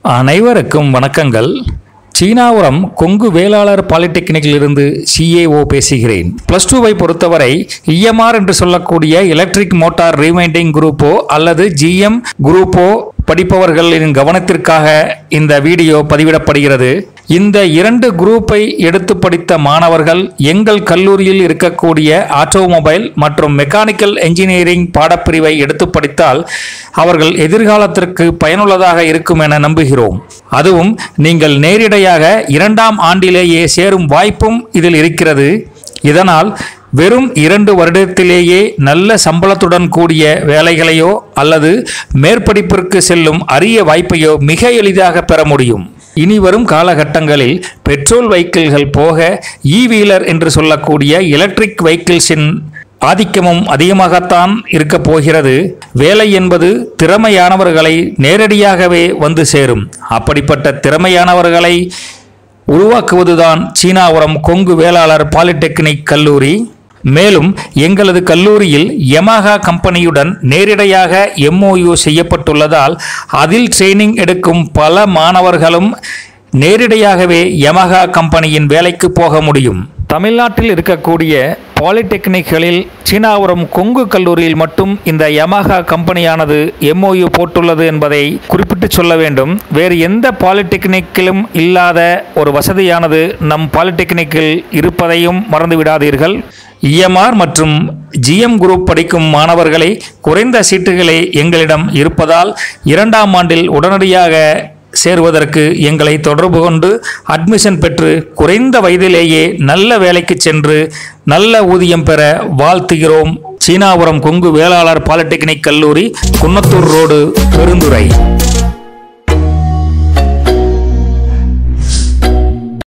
அனைவருக்கும் வணக்கங்கள் சீனாபுரம் கொங்கு வேளாளர் பாலிடெக்னிக்கிலிருந்து சிஏஓ பேசுகிறேன் ப்ளஸ் டூவை பொறுத்தவரை இஎம்ஆர் என்று சொல்லக்கூடிய எலக்ட்ரிக் மோட்டார் ரீமைண்டிங் குரூப்போ அல்லது ஜிஎம் குரூப்போ படிப்பவர்களின் கவனத்திற்காக இந்த வீடியோ பதிவிடப்படுகிறது இந்த இரண்டு குரூப்பை எடுத்து படித்த மாணவர்கள் எங்கள் கல்லூரியில் இருக்கக்கூடிய ஆட்டோமொபைல் மற்றும் மெக்கானிக்கல் என்ஜினியரிங் பாடப்பிரிவை எடுத்து படித்தால் அவர்கள் எதிர்காலத்திற்கு பயனுள்ளதாக இருக்கும் என நம்புகிறோம் அதுவும் நீங்கள் நேரிடையாக இரண்டாம் ஆண்டிலேயே சேரும் வாய்ப்பும் இதில் இருக்கிறது இதனால் வெறும் இரண்டு வருடத்திலேயே நல்ல சம்பளத்துடன் கூடிய வேலைகளையோ அல்லது மேற்படிப்பிற்கு செல்லும் அரிய வாய்ப்பையோ மிக எளிதாக பெற முடியும் இனி வரும் காலகட்டங்களில் பெட்ரோல் வெஹிக்கிள்கள் போக இ வீலர் என்று சொல்லக்கூடிய எலக்ட்ரிக் வெஹிக்கிள்ஸின் ஆதிக்கமும் அதிகமாகத்தான் இருக்க போகிறது வேலை என்பது திறமையானவர்களை நேரடியாகவே வந்து சேரும் அப்படிப்பட்ட திறமையானவர்களை உருவாக்குவதுதான் சீனாபுரம் கொங்கு வேளாளர் பாலிடெக்னிக் கல்லூரி மேலும் எங்களது கல்லூரியில் யமஹா கம்பெனியுடன் நேரிடையாக எம்ஓயு செய்யப்பட்டுள்ளதால் அதில் ட்ரைனிங் எடுக்கும் பல மாணவர்களும் நேரிடையாகவே யமஹா கம்பெனியின் வேலைக்கு போக முடியும் தமிழ்நாட்டில் இருக்கக்கூடிய பாலிடெக்னிக்களில் சீனாபுரம் கொங்கு கல்லூரியில் மட்டும் இந்த யமஹா கம்பெனியானது எம்ஓயு போட்டுள்ளது என்பதை குறிப்பிட்டு சொல்ல வேண்டும் வேறு எந்த பாலிடெக்னிக்கிலும் இல்லாத ஒரு வசதியானது நம் பாலிடெக்னிக்கில் இருப்பதையும் மறந்துவிடாதீர்கள் இஎம்ஆர் மற்றும் ஜிஎம் குரூப் படிக்கும் மாணவர்களை குறைந்த சீட்டுகளே எங்களிடம் இருப்பதால் இரண்டாம் ஆண்டில் உடனடியாக சேருவதற்கு எங்களை தொடர்பு கொண்டு அட்மிஷன் பெற்று குறைந்த வயதிலேயே நல்ல வேலைக்கு சென்று நல்ல ஊதியம் பெற வாழ்த்துகிறோம் சீனாபுரம் கொங்கு வேளாளர் பாலிடெக்னிக் கல்லூரி குன்னத்தூர் ரோடு பெருந்துறை